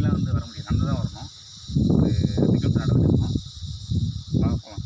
பைக்லாம் வந்து வர முடியாது நடந்து தான் வரணும் ஒரு ரெண்டு கிலோமீட்டர் நடந்துட்டு இருக்கோம் வாங்க போகலாம்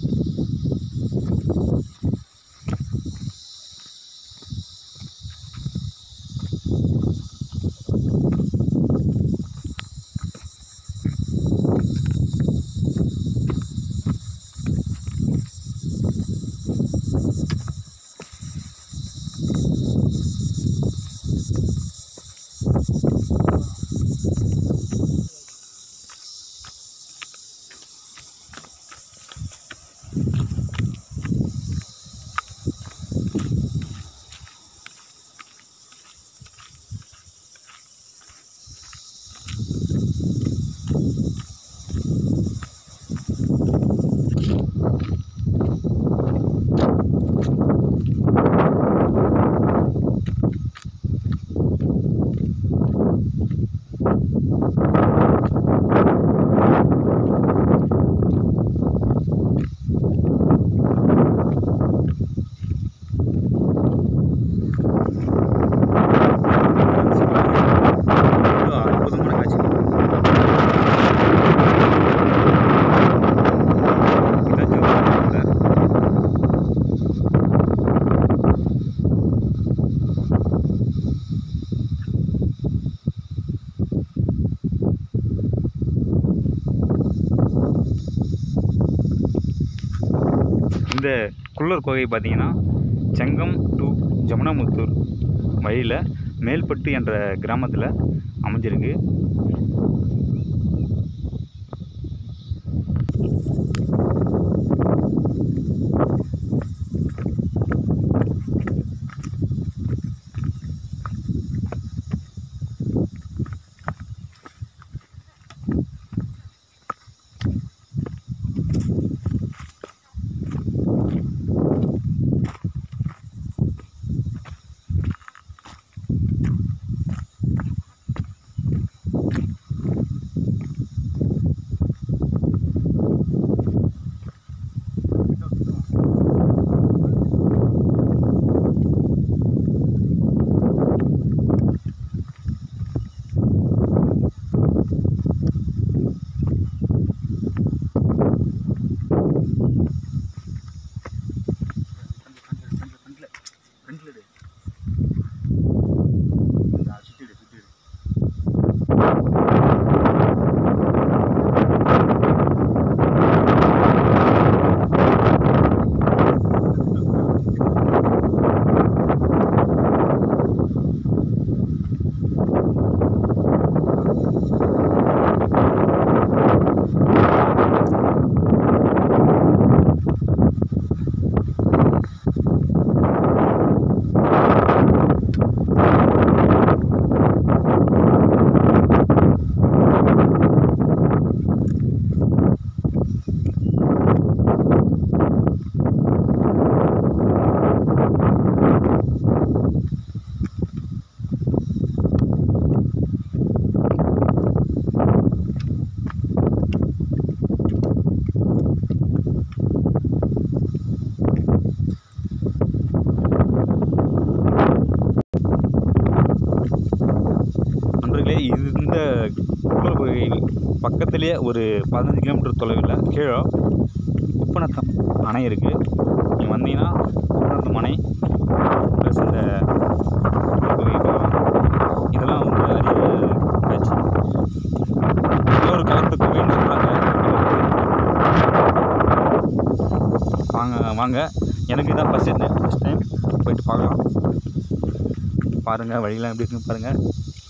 எவ்வளோ அற்புதமான காட்சி இதான் ஜோதிமலை. இந்த குள்ளர் கோகை பார்த்தீங்கன்னா செங்கம் டு ஜமுனாமுத்தூர் வழியில் மேல்பட்டு என்ற கிராமத்தில் அமைஞ்சிருக்கு நண்பர்களே இது இந்த குள்ளர் கோகை பக்கத்துலேயே ஒரு பதினஞ்சு கிலோமீட்டர் தொலைவில் கீழே உப்பநத்தம் அணை இருக்குது நீங்கள் வந்தீங்கன்னா உப்பநத்தம் அணை ப்ளஸ் இந்த குள்ளர் கோகை போகலாம் இதெல்லாம் வந்து அரிய காட்சி இன்னொரு காலத்து குகைன்னு சொல்கிறாங்க வாங்க வாங்க எனக்கு இதான் ஃபஸ்ட் டைம் ஃபஸ்ட் டைம் போயிட்டு பார்க்கலாம் பாருங்கள் வழியெல்லாம் எப்படி இருக்குன்னு பாருங்கள்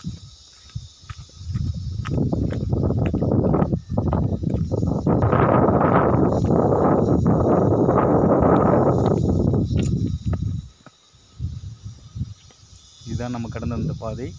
இதுதான் நம்ம கடந்த அந்த பாதை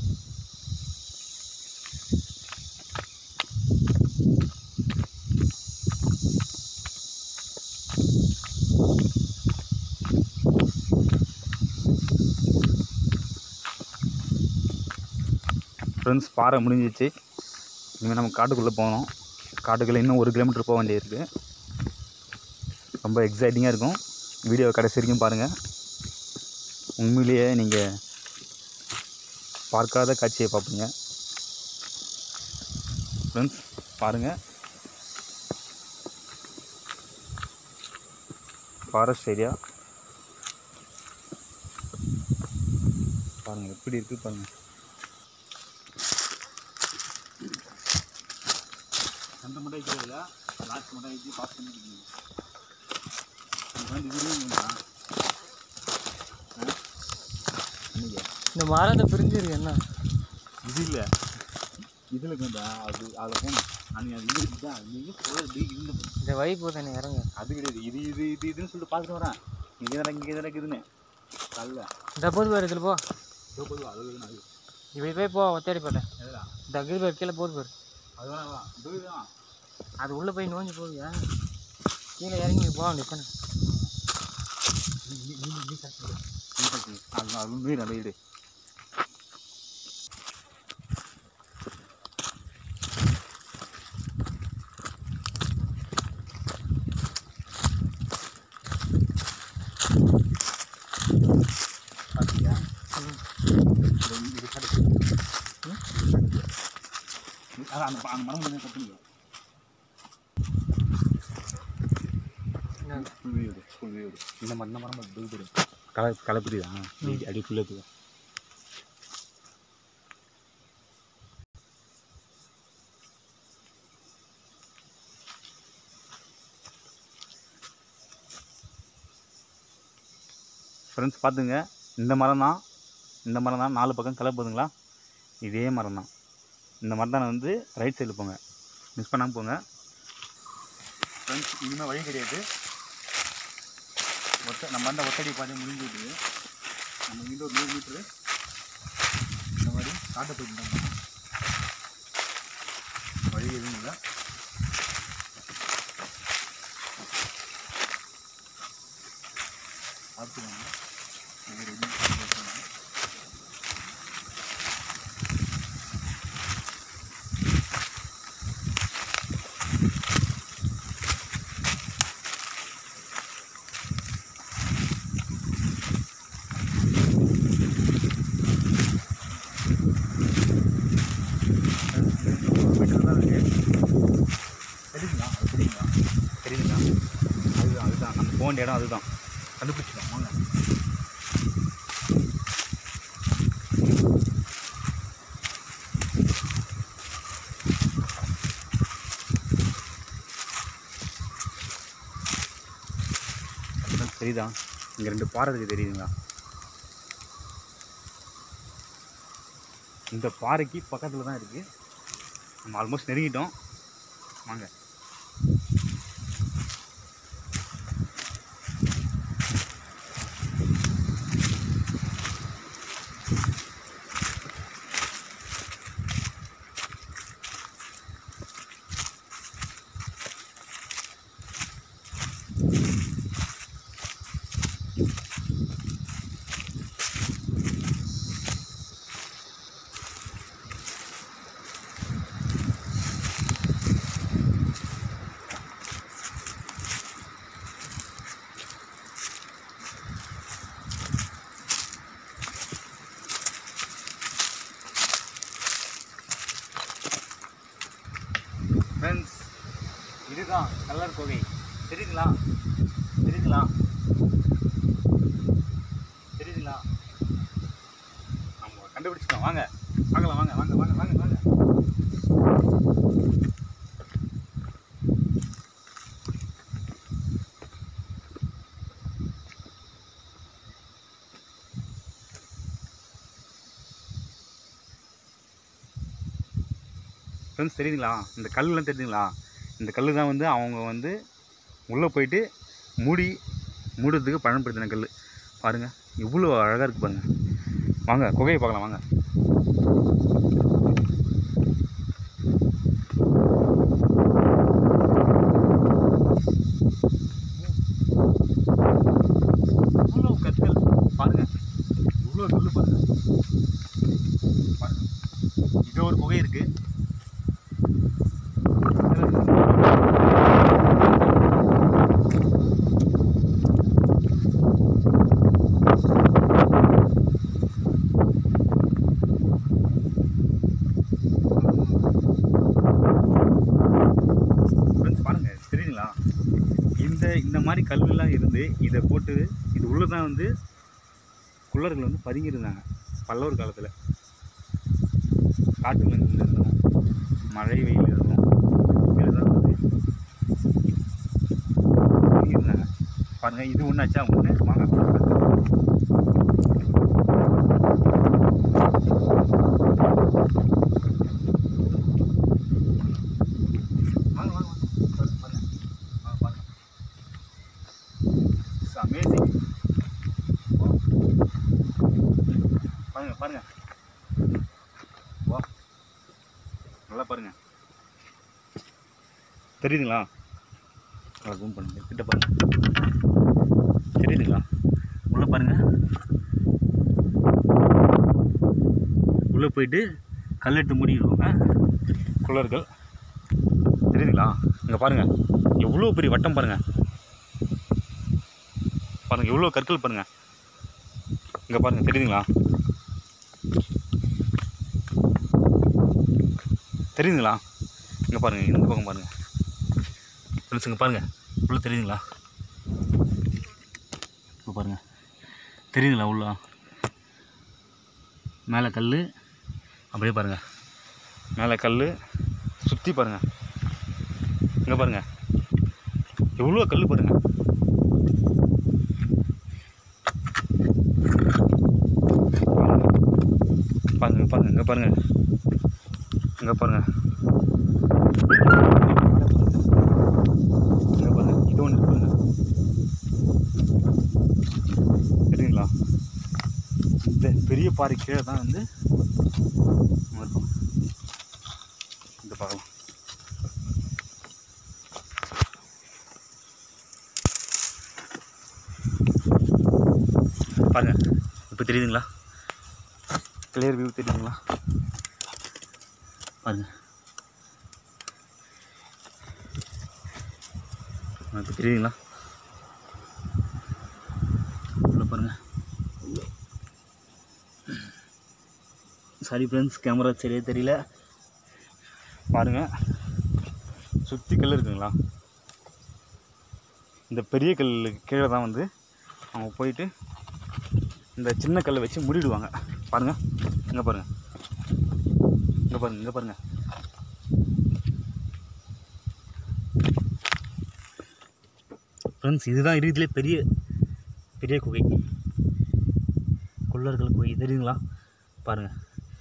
ஃப்ரெண்ட்ஸ் பாறை முடிஞ்சிச்சு இனிமேல் நம்ம காட்டுக்குள்ளே போகணும் காட்டுக்குள்ளே இன்னும் ஒரு கிலோமீட்டர் போக வேண்டியிருக்கு ரொம்ப எக்ஸைட்டிங்காக இருக்கும் வீடியோவை கடைசி வரைக்கும் பாருங்கள் உண்மையிலேயே நீங்கள் பார்க்காத காட்சியை பார்ப்பீங்க ஃப்ரெண்ட்ஸ் பாருங்கள் ஃபாரஸ்ட் ஏரியா பாருங்கள் எப்படி இருக்குது பாருங்கள் அந்த மட்டும் வைக்கிறதில்ல லாஸ்ட் மட்டும் வச்சு பாஸ் பண்ணிருக்கீங்க இந்த மரத்தை பிரிஞ்சிருக்கு என்ன இது இல்லை இதில் கொண்டா அது அதில் போகணும் அன்றைக்கி அது இது தான் நீங்கள் சொல்கிறது இந்த இந்த வைப்பு தானே இறங்க அது கிடையாது இது இது இது இதுன்னு சொல்லிட்டு பார்த்துட்டு வரேன் இங்கே தான் இங்கே தான் இருக்குதுன்னு கல்ல இந்த போது பேர் இதில் போ இதோ போதும் அது வேணும் அது இப்படி போய் போ ஒத்தடி போட்டேன் எதுடா இந்த அகில் பேர் கீழே போது பேர் அது வேணாம் வா இதோ இதுதான் அது உள்ளே போய் நோஞ்சு போவியா கீழே இறங்கி போக வேண்டியதானே நீ நீ நீ நீ கட் பண்ணு நீ கட் பண்ணு அது அது உண்மையே நல்ல வீடு பார்த்தியா இது இது கட் பண்ணு. ம்? இது கட் பண்ணு. அதான் அந்த அந்த மரம் கொஞ்சம் கட் பண்ணிக்கோ ஃபுல் வீடு ஃபுல் வீடு இந்த மரம் இந்த மரம் வீடு கலை கலை புரியுதா அடி ஃபுல்லாக இருக்குது ஃப்ரெண்ட்ஸ் பார்த்துங்க இந்த மரம் தான் இந்த மரம் தான் நாலு பக்கம் கிளை போதுங்களா இதே மரம் தான் இந்த மரம் தான் வந்து ரைட் சைடில் போங்க மிஸ் பண்ணாமல் போங்க ஃப்ரெண்ட்ஸ் இனிமேல் வழி கிடையாது ஒத்த நம்ம அந்த ஒத்தடி பாதை முடிஞ்சுது நம்ம இங்கிட்ட ஒரு நூறு மீட்ரு இந்த மாதிரி காட்ட போயிட்டு வழி எதுவும் இல்லை பார்த்துக்கோங்க ஒவ்வொரு இதுவும் பார்த்துக்கோங்க. மீட்டர் தான் இருக்கு தெரியுங்களா அது தெரியுங்களா தெரியுதுங்களா அதுதான் அதுதான் நம்ம போக வேண்டிய இடம் அதுதான் கண்டுபிடிச்சிக்கலாம் வாங்க அதான் தெரியுதா இங்கே ரெண்டு பாறை இருக்குது தெரியுதுங்களா இந்த பாறைக்கு பக்கத்தில் தான் இருக்குது நம்ம ஆல்மோஸ்ட் நெருங்கிட்டோம் வாங்க ஃப்ரெண்ட்ஸ் இதுதான் கல்லர் குகை தெரியுதுங்களா தெரியுதுங்களா தெரியுதுங்களா நம்ம கண்டுபிடிச்சிட்டோம் வாங்க வாங்கலாம் வாங்க வாங்க வாங்க வாங்க வாங்க ஃப்ரெண்ட்ஸ் தெரியுதுங்களா இந்த கல்லுலாம் தெரியுதுங்களா இந்த கல் தான் வந்து அவங்க வந்து உள்ளே போயிட்டு மூடி மூடுறதுக்கு பயன்படுத்தின கல் பாருங்கள் இவ்வளோ அழகாக இருக்குது பாருங்கள் வாங்க குகையை பார்க்கலாம் வாங்க இவ்வளோ கற்கள் பாருங்கள் இவ்வளோ கல் பாருங்கள் பாருங்க இது ஒரு குகை இருக்குது மாதிரி கல்லுலாம் இருந்து இதை போட்டு இது உள்ளே தான் வந்து குள்ளர்கள் வந்து பதுங்கியிருந்தாங்க பல்லவர் காலத்தில் காட்டுல இருந்தோம் மழை வெயில் இருந்தோம் இதில் தான் வந்து பதுங்கியிருந்தாங்க பாருங்கள் இது ஒன்றாச்சா ஒன்று வாங்க வாங்க வாங்க வாங்க பாருங்க பாருங்க வாங்க பாருங்க இட்ஸ் அமேசிங் பாருங்க பாருங்க வா நல்லா பாருங்க தெரியுதுங்களா நல்லா ஜூம் பண்ணுங்க கிட்ட பாருங்க தெரியுதுங்களா உள்ள பாருங்க உள்ள போயிட்டு கல்லெட்டு மூடிடுவாங்க குள்ளர்கள் தெரியுதுங்களா இங்கே பாருங்க எவ்வளோ பெரிய வட்டம் பாருங்க பாருங்க எவ்வளோ கற்கள் பாருங்க இங்கே பாருங்க தெரியுதுங்களா தெரியுதுங்களா இங்கே பாருங்க இந்த பக்கம் பாருங்க ஃப்ரெண்ட்ஸ் இங்கே பாருங்க உள்ள தெரியுதுங்களா இப்போ பாருங்க தெரியுதுங்களா உள்ள மேலே கல் அப்படியே பாருங்க மேலே கல் சுற்றி பாருங்க இங்கே பாருங்க எவ்வளோ கல் பாருங்க பாருங்க பாருங்க இங்கே பாருங்க இங்கே பாருங்க இங்கே பாருங்க இது ஒன்று பாருங்க தெரியுங்களா இந்த பெரிய பாறை கீழே தான் வந்து நம்ம இருக்கோம் இந்த பார்க்கலாம் பாருங்க இப்போ தெரியுதுங்களா கிளியர் வியூ தெரியுதுங்களா பாருங்க இப்போ தெரியுதுங்களா உள்ள பாருங்க சாரி ஃப்ரெண்ட்ஸ் கேமரா சரியாக தெரியல பாருங்க சுற்றி கல் இருக்குங்களா இந்த பெரிய கல் கீழே தான் வந்து அவங்க போயிட்டு இந்த சின்ன கல்லை வச்சு மூடிடுவாங்க பாருங்கள் இங்கே பாருங்கள் இங்கே பாருங்கள் இங்கே பாருங்கள் ஃப்ரெண்ட்ஸ் இதுதான் இருக்கிறதுலே பெரிய பெரிய குகை கொள்ளர்கள் குகை தெரியுங்களா பாருங்கள்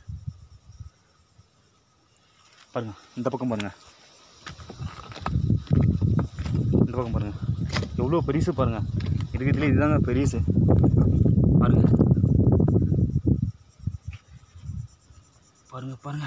பாருங்கள் இந்த பக்கம் பாருங்கள் இந்த பக்கம் பாருங்கள் எவ்வளோ பெருசு பாருங்கள் இருக்கிறதுலே இதுதாங்க பெருசு பாருங்க பாருங்க பாருங்க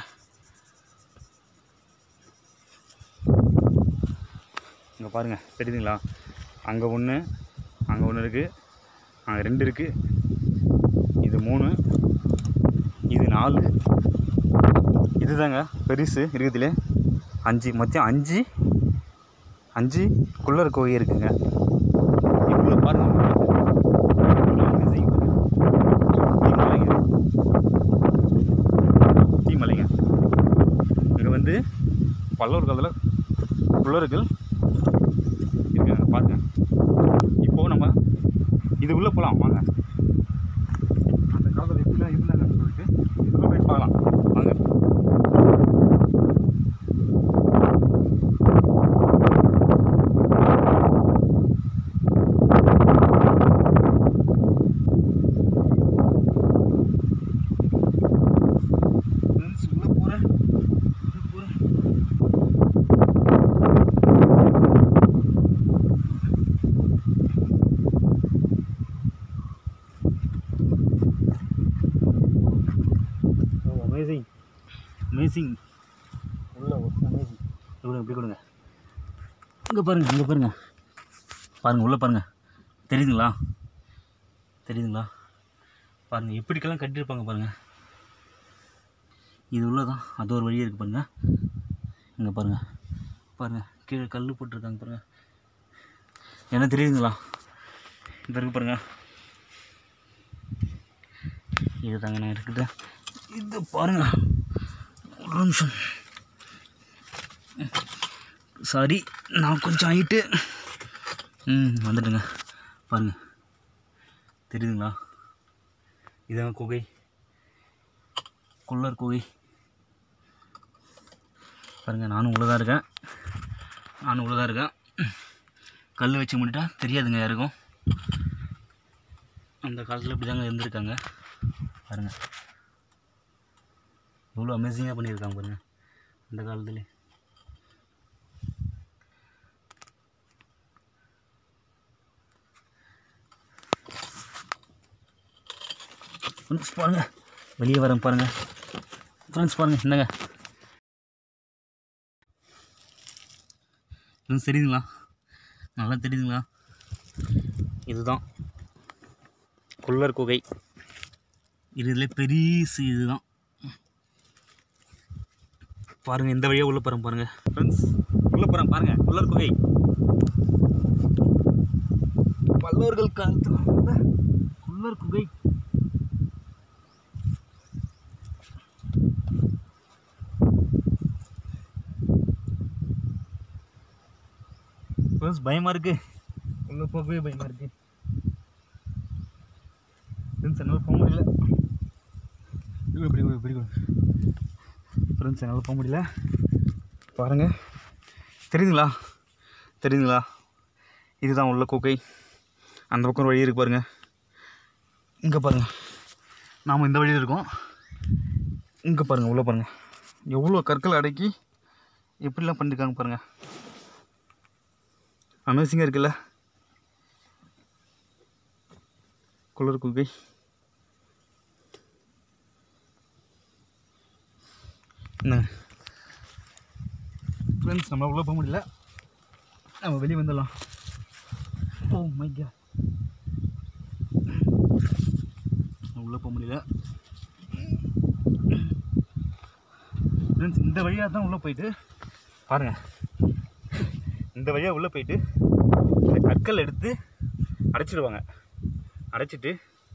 இங்கே பாருங்க தெரியுதுங்களா அங்கே ஒன்று அங்கே ஒன்று இருக்குது அங்கே ரெண்டு இருக்குது இது மூணு இது நாலு இதுதாங்க பெருசு இருக்கிறதுலே அஞ்சு மொத்தம் அஞ்சு அஞ்சு குள்ளர் கோயில் இருக்குங்க இவ்வளோ பாருங்க இவ்வளோ amazing பாருங்க. சுத்தி மலைங்க சுத்தி மலைங்க இங்கே வந்து பல்லவர் காலத்தில் குள்ளர்கள் இருக்காங்க பாருங்க இப்போ நம்ம இது உள்ளே போகலாம் வாங்க அந்த காலத்தில் எப்படிலாம் இருந்தாங்கன்னு சொல்லிட்டு இதுக்குள்ள போய் பார்க்கலாம் வாங்க ஃப்ரெண்ட்ஸ் உள்ளே போகிறேன் உள்ளே போகிறேன் அமேசிங் அமேசிங் உள்ள ஒரு அமேசிங் கொடுங்க இப்படி கொடுங்க இங்கே பாருங்க இங்கே பாருங்க பாருங்க உள்ளே பாருங்க தெரியுதுங்களா தெரியுதுங்களா பாருங்க எப்படிக்கெல்லாம் கட்டியிருப்பாங்க பாருங்க இது உள்ள தான் அது ஒரு வழி இருக்குது பாருங்க இங்கே பாருங்க பாருங்க கீழே கல் போட்டிருக்காங்க பாருங்க என்ன தெரியுதுங்களா இந்த இருக்கு பாருங்க இது தாங்க நான் இருக்குது இது பாருங்க ஒரு நிமிஷம் சாரி நான் கொஞ்சம் ஹைட்டு ம் வந்துட்டுங்க பாருங்கள் தெரியுதுங்களா இதாங்க குகை குள்ளர் குகை பாருங்கள் நானும் உள்ளதாக இருக்கேன் நானும் உள்ளதாக இருக்கேன் கல் வச்சு முடிட்டா தெரியாதுங்க யாருக்கும் அந்த காலத்தில் இப்படி தாங்க இருந்திருக்காங்க பாருங்கள் எவ்வளோ அமேசிங்காக பண்ணியிருக்காங்க பாருங்கள் அந்த காலத்துலேயே ஃப்ரெண்ட்ஸ் பாருங்கள் வெளியே வரேன் பாருங்கள் ஃப்ரெண்ட்ஸ் பாருங்கள் என்னங்க ஃப்ரெண்ட்ஸ் தெரியுதுங்களா நல்லா தெரியுதுங்களா இதுதான் குள்ளர் குகை இதுல பெரிசு இதுதான் பாருங்கள் இந்த வழியாக உள்ள போகிறேன் பாருங்கள் ஃப்ரெண்ட்ஸ் உள்ள போகிறேன் பாருங்கள் குள்ளர் குகை பல்லவர்கள் காலத்தில் இருந்த குள்ளர் குகை ஃப்ரெண்ட்ஸ் பயமாக இருக்குது உள்ளே போகவே பயமாக இருக்குது ஃப்ரெண்ட்ஸ் என்னால் போக முடியல இப்படி இப்படி இப்படி ஃப்ரெண்ட்ஸ் என்னால் போக முடியல பாருங்கள் தெரியுதுங்களா தெரியுதுங்களா இதுதான் உள்ள குகை அந்த பக்கம் ஒரு வழி இருக்கு பாருங்கள் இங்கே பாருங்கள் நாம் இந்த வழியில் இருக்கோம் இங்கே பாருங்கள் உள்ளே பாருங்கள் எவ்வளோ கற்கள் அடக்கி எப்படிலாம் பண்ணியிருக்காங்க பாருங்கள் அமேசிங்காக இருக்குல்ல குளிர் குகை என்ன ஃப்ரெண்ட்ஸ் நம்ம உள்ளே போக முடியல நம்ம வெளியே வந்துடலாம் ஓ மை கா உள்ளே போக முடியல ஃப்ரெண்ட்ஸ் இந்த வழியாக தான் உள்ளே போயிட்டு பாருங்கள் இந்த வழியாக உள்ளே போயிட்டு இந்த கற்கள் எடுத்து அடைச்சிடுவாங்க அடைச்சிட்டு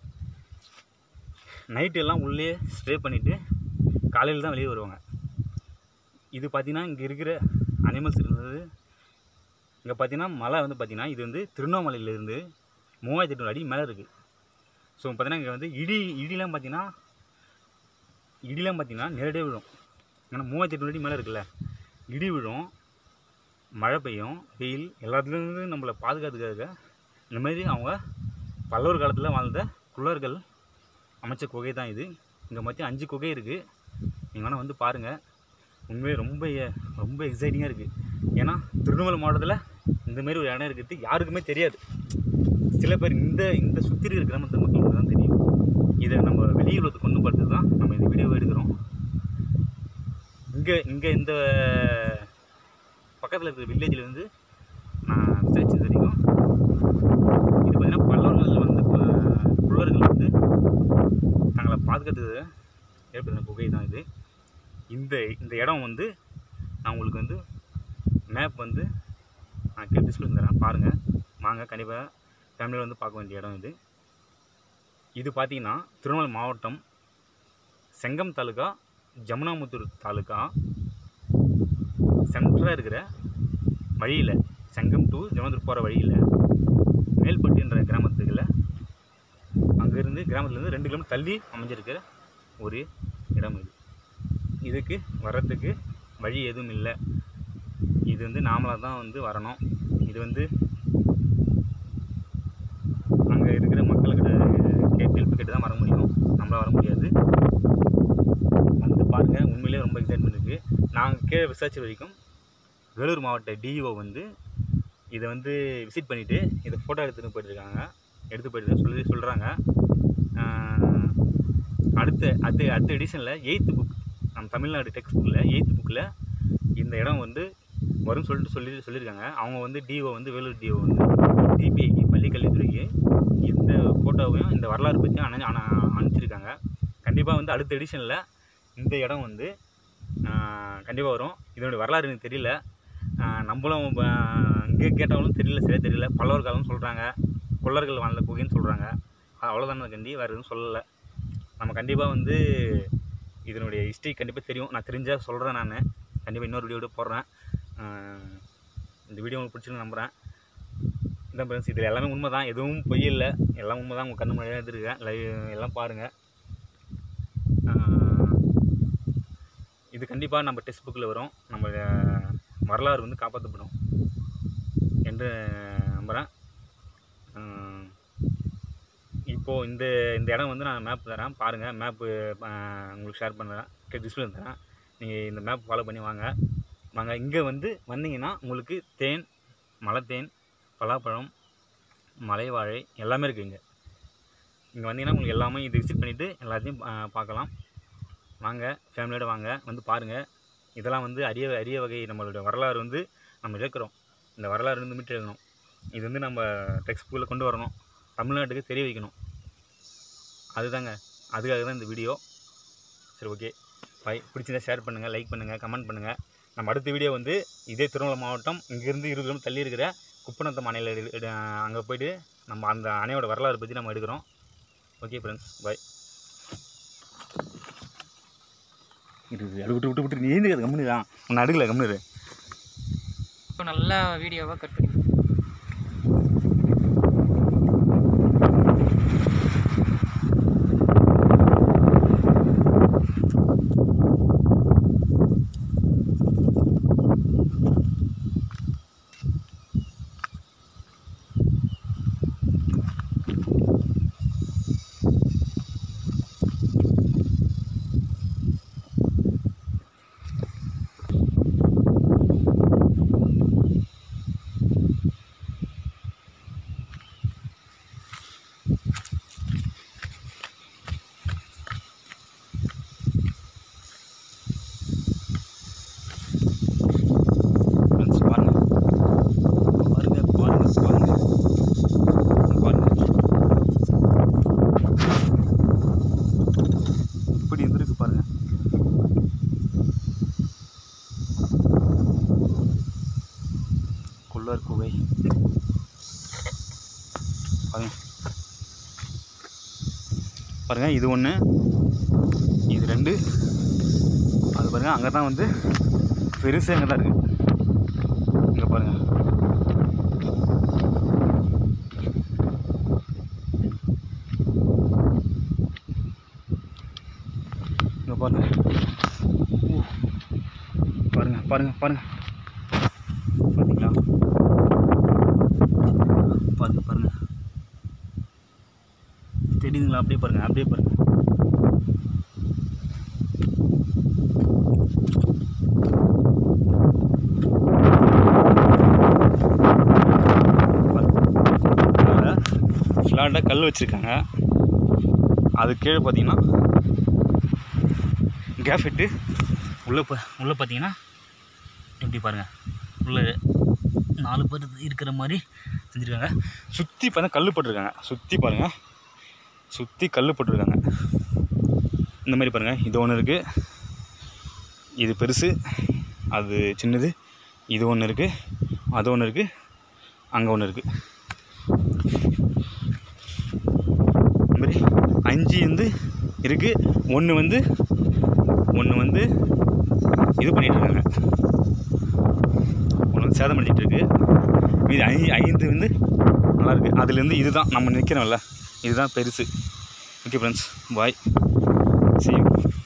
நைட்டு எல்லாம் உள்ளே ஸ்ப்ரே பண்ணிவிட்டு காலையில் தான் வெளியே வருவாங்க இது பார்த்தீங்கன்னா இங்கே இருக்கிற அனிமல்ஸ் இருந்தது இங்கே பார்த்தீங்கன்னா மலை வந்து பார்த்தீங்கன்னா இது வந்து திருவண்ணாமலையிலேருந்து மூவாயிரத்தி எட்நூறு அடி மேலே இருக்குது ஸோ பார்த்தீங்கன்னா இங்கே வந்து இடி இடிலாம் பார்த்தீங்கன்னா இடிலாம் பார்த்தீங்கன்னா நேரடியாக விழும் ஏன்னா மூவாயிரத்தி எட்நூறு அடி மேலே இருக்குல்ல இடி விழும் மழை பெய்யும் வெயில் எல்லாத்துலேருந்து நம்மளை பாதுகாத்துக்காக இந்த மாதிரி அவங்க பல்லவர் காலத்தில் வாழ்ந்த குள்ளர்கள் அமைச்ச குகை தான் இது இங்கே மொத்தம் அஞ்சு குகை இருக்குது நீங்கள் வேணால் வந்து பாருங்கள் உண்மையே ரொம்ப எ- ரொம்ப எக்ஸைட்டிங்காக இருக்குது ஏன்னா திருநெல்வேலி மாவட்டத்தில் இந்த மாதிரி ஒரு இடம் இருக்கிறது யாருக்குமே தெரியாது சில பேர் இந்த இந்த சுற்றி இருக்கிற கிராமத்து மக்களுக்கு தான் தெரியும் இதை நம்ம வெளியுலகத்துக்கு கொண்டு போகிறது தான் நம்ம இந்த வீடியோவை எடுக்கிறோம் இங்கே இங்கே இந்த பக்கத்தில் இருக்கிற வில்லேஜில் வந்து நான் விசாரிச்சது வரைக்கும் இது பார்த்தீங்கன்னா பல்லவர்கள் வந்து ப- புலவர்கள் வந்து தங்களை பாதுகாத்துக்கு ஏற்படுத்தின குகை தான் இது இந்த இந்த இடம் வந்து நான் உங்களுக்கு வந்து மேப் வந்து நான் கீழே டிஸ்பிளே தரேன் பாருங்கள் வாங்க கண்டிப்பாக ஃபேமிலியில் வந்து பார்க்க வேண்டிய இடம் இது இது பார்த்தீங்கன்னா திருவண்ணாமலை மாவட்டம் செங்கம் தாலுக்கா ஜமுனாமுத்தூர் தாலுக்கா சென்டராக இருக்கிற வழியில் செங்கம் டு ஜமுனாமுத்தூர் போகிற வழியில் மேல்பட்டுன்ற கிராமத்துக்குள்ள அங்கேருந்து கிராமத்துலேருந்து ரெண்டு கிலோமீட்டர் தள்ளி அமைஞ்சிருக்கிற ஒரு இடம் இது இதுக்கு வர்றதுக்கு வழி எதுவும் இல்லை இது வந்து நாமளாக தான் வந்து வரணும் இது வந்து அங்கே இருக்கிற மக்கள்கிட்ட கேட்டு ஹெல்ப் கேட்டு தான் வர முடியும் நம்மளால் வர முடியாது வந்து பாருங்கள் உண்மையிலேயே ரொம்ப எக்ஸைட்மெண்ட் இருக்குது நாங்கள் கீழே விசாரிச்ச வரைக்கும் வேலூர் மாவட்ட டிஇஓ வந்து இதை வந்து விசிட் பண்ணிவிட்டு இதை ஃபோட்டோ எடுத்துகிட்டு போயிட்டுருக்காங்க எடுத்து போயிட்டு சொல்லி சொல்கிறாங்க அடுத்த அடுத்த அடுத்த எடிஷனில் எயித்து புக் நம்ம தமிழ்நாடு டெக்ஸ்ட் புக்கில் எயித்து புக்கில் இந்த இடம் வந்து வரும்னு சொல்லிட்டு சொல்லி சொல்லியிருக்காங்க அவங்க வந்து டிஓ வந்து வேலூர் டிஓ வந்து டிபிஐக்கு பள்ளிக்கல்வித்துறைக்கு இந்த ஃபோட்டோவையும் இந்த வரலாறு பற்றியும் அனு அனு அனுப்பிச்சிருக்காங்க கண்டிப்பாக வந்து அடுத்த எடிஷனில் இந்த இடம் வந்து கண்டிப்பாக வரும் இதனுடைய வரலாறு எனக்கு தெரியல ஆஹ் நம்மளும் இங்கே கேட்டவங்களும் தெரியல சரியாக தெரியல பல்லவர் காலம்னு சொல்கிறாங்க கொள்ளர்கள் வாழ்ந்த குகைன்னு சொல்கிறாங்க அவ்வளோதானே கண்டி வேறு எதுவும் சொல்லலை நம்ம கண்டிப்பாக வந்து இதனுடைய ஹிஸ்ட்ரி கண்டிப்பாக தெரியும் நான் தெரிஞ்சால் சொல்கிறேன் நான் கண்டிப்பாக இன்னொரு வீடியோட போடுறேன் ஆஹ் இந்த வீடியோ உங்களுக்கு பிடிச்சிருந்து நம்புகிறேன் இந்த இதான் ஃப்ரெண்ட்ஸ் இதில் எல்லாமே உண்மை தான் எதுவும் பொய் இல்லை எல்லாம் உண்மை தான் உங்கள் கண்ணு முன்னாடியே எடுத்துருக்கேன் லைவ் எல்லாம் பாருங்கள் இது கண்டிப்பாக நம்ம டெக்ஸ்ட் புக்கில் வரும் நம்ம அஹ், வரலாறு வந்து காப்பாற்றப்படும் என்று நம்புகிறேன் இப்போது இந்த இந்த இடம் வந்து நான் மேப் தரேன் பாருங்கள் மேப்பு உங்களுக்கு ஷேர் பண்ணுறேன் டிஸ்பிளே தரேன் நீங்கள் இந்த மேப் ஃபாலோ பண்ணி வாங்க வாங்க இங்கே வந்து வந்தீங்கன்னா உங்களுக்கு தேன் மலைத்தேன் பலாப்பழம் மலைவாழை எல்லாமே இருக்குது இங்கே இங்கே வந்தீங்கன்னா உங்களுக்கு எல்லாமே இது விசிட் பண்ணிவிட்டு எல்லாத்தையும் ஆ, பார்க்கலாம் வாங்க ஃபேமிலியோட வாங்க வந்து பாருங்கள் இதெல்லாம் வந்து அரிய அரிய வகை நம்மளோட வரலாறு வந்து நம்ம இழக்கிறோம் இந்த வரலாறு வந்து மீட்டு எழுதணும் இது வந்து நம்ம டெக்ஸ்ட் புக்கில் கொண்டு வரணும் தமிழ்நாட்டுக்கு தெரிய வைக்கணும் அதுதாங்க அதுக்காக தான் இந்த வீடியோ சரி ஓகே பை பிடிச்சிருந்தா ஷேர் பண்ணுங்கள் லைக் பண்ணுங்கள் கமெண்ட் பண்ணுங்கள் நம்ம அடுத்த வீடியோ வந்து இதே திருவண்ணாமலை மாவட்டம் இங்கேருந்து இருபது கிலோமீட்டர் தள்ளி இருக்கிற குப்பநத்தம் அணையில் அங்கே போயிட்டு நம்ம அந்த அணையோட வரலாறு பற்றி நம்ம எடுக்கிறோம் ஓகே ஃப்ரெண்ட்ஸ் பை இது அது விட்டு விட்டு விட்டு நீ ஏந்துக்காது கம்முனு தான் உன்னை அடுக்கல கம்முனு இரு. இப்போ நல்லா வீடியோவாக கட் பண்ணி ஃப்ரெண்ட்ஸ் பாருங்க பாருங்க பாருங்க பாருங்க பாருங்க இப்படி இருந்திருக்கு பாருங்க கொள்ளார் குகை பாருங்க பாருங்க இது ஒன்று இது ரெண்டு அது பாருங்க அங்கே தான் வந்து பெருசு அங்கே தான் இருக்குது இங்கே பாருங்க இங்கே பாருங்க ஊ. பாருங்க பாருங்க பாருங்க பார்த்தீங்களா பாருங்க பாருங்க தெரியுதுங்களா அப்படியே பாருங்க அப்படியே பாருங்க ஃப்ளாட்டாக கல் வச்சுருக்காங்க அது கீழே பார்த்தீங்கன்னா கேப் இட்டு உள்ளே ப உள்ளே பார்த்தீங்கன்னா எப்படி பாருங்கள் உள்ளே நாலு பேர் இருக்கிற மாதிரி செஞ்சுருக்காங்க சுற்றி பார்த்தா கல் போட்டிருக்காங்க சுற்றி பாருங்கள் சுற்றி கல் போட்டிருக்காங்க இந்த மாதிரி பாருங்கள் இது ஒன்று இருக்குது இது பெருசு அது சின்னது இது ஒன்று இருக்குது அது ஒன்று இருக்குது அங்கே ஒன்று இருக்குது இந்த மாதிரி அஞ்சு வந்து இருக்குது ஒன்று வந்து ஒன்று வந்து இது பண்ணிட்டு இருக்காங்க ஒன்று வந்து சேதமடைஞ்சிட்டு இருக்கு மீதி ஐ ஐந்து வந்து நல்லா இருக்குது அதுலேருந்து இதுதான் நம்ம நிற்கிறோம்ல இதுதான் பெருசு okay friends bye see you